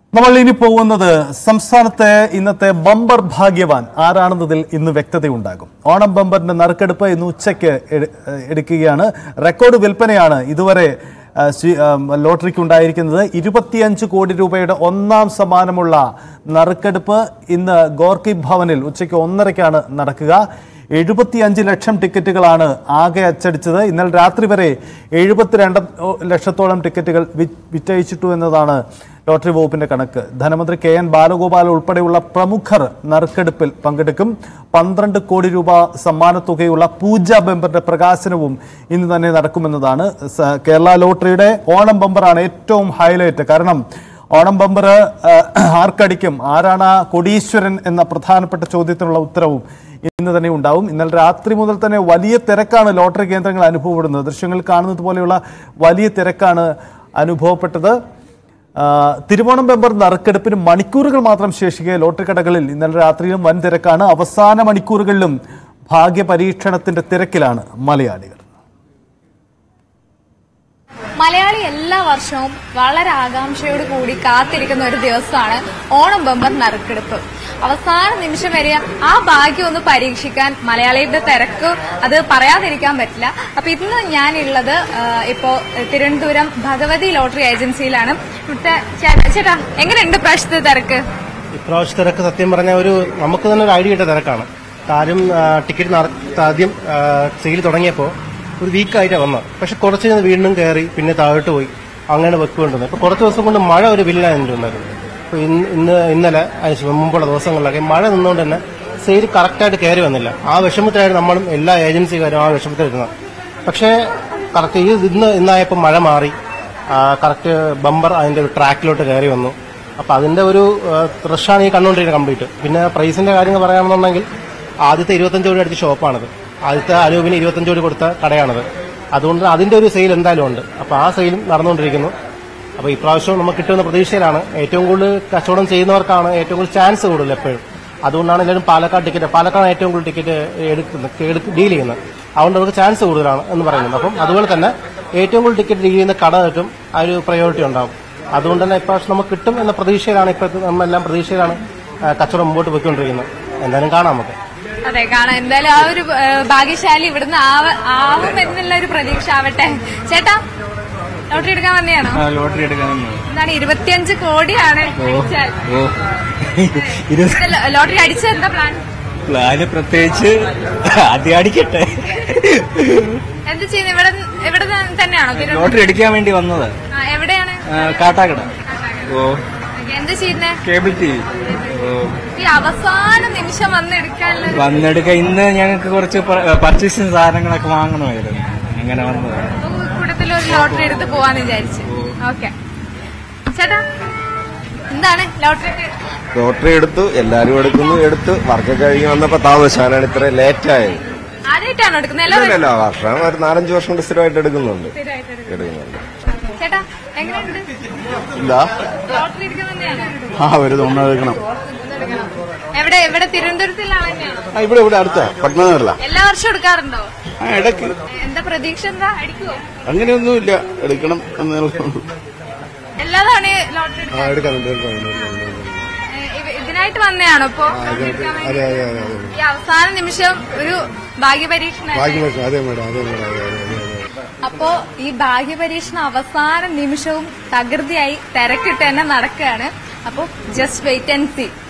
നമ്മൾ ഇനി പോകുന്നത് സംസ്ഥാനത്തെ ഇന്നത്തെ ബമ്പർ ഭാഗ്യവാൻ ആരാണെന്നതിൽ ഇന്ന് വ്യക്തതയുണ്ടാകും ഓണം ബമ്പറിന്റെ നറുക്കെടുപ്പ് ഇന്ന് ഉച്ചയ്ക്ക് എട്- എടുക്കുകയാണ് റെക്കോർഡ് വിൽപ്പനയാണ് ഇതുവരെ ആ, സ്വീ- ആ, ലോട്ടറിക്ക് ഉണ്ടായിരിക്കുന്നത് ഇരുപത്തിയഞ്ച് കോടി രൂപയുടെ ഒന്നാം സമ്മാനമുള്ള നറുക്കെടുപ്പ് ഇന്ന് ഗോർക്കി ഭവനിൽ ഉച്ചയ്ക്ക് ഒന്നരയ്ക്കാണ് നടക്കുക എഴുപത്തിയഞ്ച് ലക്ഷം ടിക്കറ്റുകളാണ് ആകെ അച്ചടിച്ചത് ഇന്നലെ രാത്രി വരെ എഴുപത്തിരണ്ട് ലക്ഷത്തോളം ടിക്കറ്റുകൾ വി- വിറ്റഴിച്ചിട്ടു എന്നതാണ് ലോട്ടറി വകുപ്പിന്റെ കണക്ക് ധനമന്ത്രി കെ എൻ ബാലഗോപാൽ ഉൾപ്പെടെയുള്ള പ്രമുഖർ നറുക്കെടുപ്പിൽ പങ്കെടുക്കും പന്ത്രണ്ട് കോടി രൂപ സമ്മാനത്തുകയുള്ള പൂജ ബമ്പറിന്റെ പ്രകാശനവും ഇന്ന് തന്നെ നടക്കുമെന്നതാണ് സ- കേരള ലോട്ടറിയുടെ ഓണം ബമ്പറാണ് ഏറ്റവും ഹൈലൈറ്റ് കാരണം ഓണം ബമ്പർ ആർക്കടിക്കും ആരാണ് ആ കൊടീശ്വരൻ എന്ന പ്രധാനപ്പെട്ട ചോദ്യത്തിനുള്ള ഉത്തരവും ഇന്ന് തന്നെ ഉണ്ടാവും ഇന്നലെ രാത്രി മുതൽ തന്നെ വലിയ തിരക്കാണ് ലോട്ടറി കേന്ദ്രങ്ങൾ അനുഭവപ്പെടുന്നത് ദൃശ്യങ്ങളിൽ കാണുന്നത് പോലെയുള്ള വലിയ തിരക്കാണ് അനുഭവപ്പെട്ടത് ആ, തിരുവോണം ബമ്പർ നറുക്കെടുപ്പിന് മണിക്കൂറുകൾ മാത്രം ശേഷിക്കെ ലോട്ടറി കടകളിൽ ഇന്നലെ രാത്രിയിലും വൻ തിരക്കാണ് അവസാന മണിക്കൂറുകളിലും ഭാഗ്യ പരീക്ഷണത്തിന്റെ തിരക്കിലാണ് മലയാളികൾ മലയാളി എല്ലാ വർഷവും വളരെ ആകാംക്ഷയോട് കൂടി കാത്തിരിക്കുന്ന ഒരു ദിവസമാണ് ഓണം ബമ്പർ നറുക്കെടുപ്പ് അവസാന നിമിഷം വരെ ആ ഭാഗ്യം ഒന്ന് പരീക്ഷിക്കാൻ മലയാളിയുടെ തിരക്ക് അത് പറയാതിരിക്കാൻ പറ്റില്ല അപ്പൊ ഇന്ന് ഞാനുള്ളത് ആ, ഇപ്പോ തിരുവനന്തപുരം ഭഗവതി ലോട്ടറി ഏജൻസിയിലാണ് ഇവിടുത്തെ ചേട്ടാ ചേട്ടാ എങ്ങനെയുണ്ട് പ്രാവശ്യത്തെ തിരക്ക് ഇപ്രാവശ്യ തിരക്ക് സത്യം പറഞ്ഞ ഒരു നമുക്ക് തന്നെ ഒരു ഐഡിയ ഇട്ട തിരക്കാണ് കാര്യം ആ, ടിക്കറ്റ് നട- ആദ്യം സെയിൽ തുടങ്ങിയപ്പോൾ ഒരു വീക്കായിട്ടാണ് വന്നത് പക്ഷെ കുറച്ച് കഴിഞ്ഞ് വീണ്ടും കയറി പിന്നെ താഴോട്ട് പോയി അങ്ങനെ വെക്കുകൊണ്ടിരുന്നത് ഇപ്പൊ കുറച്ച് ദിവസം കൊണ്ട് മഴ ഒരു വില്ലായിട്ടുണ്ടായിരുന്നു ഇപ്പൊ ഇന്ന് ഇന്ന് ഇന്നലെ അതിന് മുമ്പുള്ള ദിവസങ്ങളിലൊക്കെ മഴ നിന്നുകൊണ്ട് തന്നെ സെയിൽ കറക്റ്റായിട്ട് കയറി വന്നില്ല ആ വിഷമത്തിലായിരുന്നു നമ്മളും എല്ലാ ഏജൻസിക്കാരും ആ വിഷമത്തിലിരുന്നത് പക്ഷേ കറക്റ്റ് ഈ ഇന്ന് ഇന്നായപ്പോൾ മഴ മാറി കറക്റ്റ് ബമ്പർ അതിന്റെ ഒരു ട്രാക്കിലോട്ട് കയറി വന്നു അപ്പൊ അതിന്റെ ഒരു റഷാണ് ഈ കണ്ടുകൊണ്ടിരിക്കുന്നത് കംപ്ലീറ്റ് പിന്നെ പ്രൈസിന്റെ കാര്യങ്ങൾ പറയുകയാണെന്നുണ്ടെങ്കിൽ ആദ്യത്തെ ഇരുപത്തഞ്ച് കോടി അടിച്ച ഷോപ്പാണത് ആദ്യത്തെ അനൂപിന് ഇരുപത്തഞ്ച് കോടി കൊടുത്ത കടയാണത് അതുകൊണ്ട് അതിന്റെ ഒരു സെയിൽ എന്തായാലും ഉണ്ട് അപ്പൊ ആ സെയിലും നടന്നുകൊണ്ടിരിക്കുന്നു അപ്പൊ ഇപ്രാവശ്യം നമുക്ക് കിട്ടുന്ന പ്രതീക്ഷയിലാണ് ഏറ്റവും കൂടുതൽ കച്ചവടം ചെയ്യുന്നവർക്കാണ് ഏറ്റവും കൂടുതൽ ചാൻസ് കൂടുതൽ എപ്പോഴും അതുകൊണ്ടാണ് എല്ലാവരും പാലക്കാട് ടിക്കറ്റ് പാലക്കാട് ഏറ്റവും കൂടുതൽ ടിക്കറ്റ് എടുക്കുന്നത് ഡീൽ ചെയ്യുന്നത് അതുകൊണ്ട് അവർക്ക് ചാൻസ് കൂടുതലാണ് എന്ന് പറയുന്നത് അപ്പം അതുപോലെ തന്നെ ഏറ്റവും കൂടുതൽ ടിക്കറ്റ് ഡീൽ ചെയ്യുന്ന കടകൾക്കും ആ ഒരു പ്രയോറിറ്റി ഉണ്ടാവും അതുകൊണ്ട് തന്നെ ഇപ്രാവശ്യം നമുക്ക് കിട്ടും എന്ന പ്രതീക്ഷയിലാണ് ഇപ്പോഴത്തെ നമ്മളെല്ലാം പ്രതീക്ഷയിലാണ് ആ, കച്ചവടം മുമ്പോട്ട് പോയിക്കൊണ്ടിരിക്കുന്നത് എന്തായാലും കാണാം നമുക്ക് അതെ കാണാം എന്തായാലും ആ ഒരു ഏ, ഭാഗ്യശാലി ഇവിടുന്ന് ആവ- ആവും എന്നുള്ള ഒരു പ്രതീക്ഷ ആവട്ടെ ചേട്ടാ ലോട്ടറി എടുക്കാൻ വന്നെയാണോ ലോട്ടറി എടുക്കാനൊന്നും എന്താണ് ഇരുപത്തിയഞ്ച് കോടിയാണ് അടിച്ചാൽ. ഓ ഇത് ഇത് ലോ- ലോട്ടറി അടിച്ച എന്താ പ്ലാൻ പ്ലാന് പ്രത്യേകിച്ച് ആദ്യം അടിക്കട്ടെ എന്ത് ചെയ്യുന്നു ഇവിടെ ഇവിടെ ത- തന്നെയാണോ തിരുവനന്തപുരം ലോട്ടറി എടുക്കാൻ വേണ്ടി വന്നത് ആ, എവിടെയാണ് കാട്ടാക്കട ഓ എന്ത് ചെയ്യുന്നേ കേബിൾ ടി വി ഓ ഈ അവസാന നിമിഷം വന്ന് എടുക്കാനുള്ള ഒരു- വന്നെടുക്ക ഇന്ന് ഞങ്ങൾക്ക് കുറച്ച് പർച്ചേസിങ് സാധനങ്ങളൊക്കെ വാങ്ങണമായിരുന്നു അങ്ങനെ വന്നത് ഒരു കൂട്ടത്തിൽ ഒരു ലോട്ടറി എടുത്ത് പോവാന്ന് വിചാരിച്ചു ഓക്കെ ചേട്ടാ എന്താണ് ലോട്ടറി ലോട്ടറി എടുത്തു എല്ലാരും എടുക്കുന്നു എടുത്തു വർക്ക് കഴിഞ്ഞ് വന്നപ്പോ താമസിച്ചാണ് ഇത്ര ലേറ്റ് ആയത് ആദ്യമായിട്ടാണോ എടുക്കുന്നത് എല്ലാവരും ഇല്ലല്ല വർഷം ഒരു നാലഞ്ച് വർഷം കൊണ്ട് സ്ഥിരമായിട്ട് എടുക്കുന്നുണ്ട് സ്ഥിരമായിട്ട് എടുക്കും. എടുക്കുന്നുണ്ട് ചേട്ടാ എങ്ങനെയുണ്ട് ഇല്ല ലോട്ടറി എടുക്കാൻ തന്നെയാണോ ആ ഒരു തൊണ്ണ എടുക്കണം എവിടെ എവിടെ തിരുവനന്തപുരത്തിലാണ് തന്നെയാണോ ആ ഇവിടെ ഇവിടെ അടുത്ത പട്ടണമല്ല എല്ലാ വർഷവും എടുക്കാറുണ്ടോ ആ ഇടയ്ക്ക് എന്താ പ്രതീക്ഷ എന്താ അടിക്കുവോ അങ്ങനെയൊന്നുമില്ല എടുക്കണം എന്നുള്ള എല്ലാ തവണയും ലോട്ടറി ആ എടുക്കാൻ എടുക്കാനുണ്ട് എടുക്കാനുണ്ട് ഏ, ഇവ- ഇതിനായിട്ട് വന്നയാണോ ഇപ്പൊ ലോട്ടറി എടുക്കാൻ വേണ്ടി? അതെ അതെ അതെ ഈ അവസാന നിമിഷം ഒരു ഭാഗ്യപരീക്ഷണം ഭാഗ്യവശം അതെ മേഡം അതെ മേഡം അതെ അതെ അതെ അപ്പോ ഈ ഭാഗ്യപരീക്ഷണം അവസാന നിമിഷവും തകൃതിയായി തിരക്കിട്ട് തന്നെ നടക്കുകയാണ് അപ്പോ ജസ്റ്റ് വെയിറ്റ് ആൻഡ് സി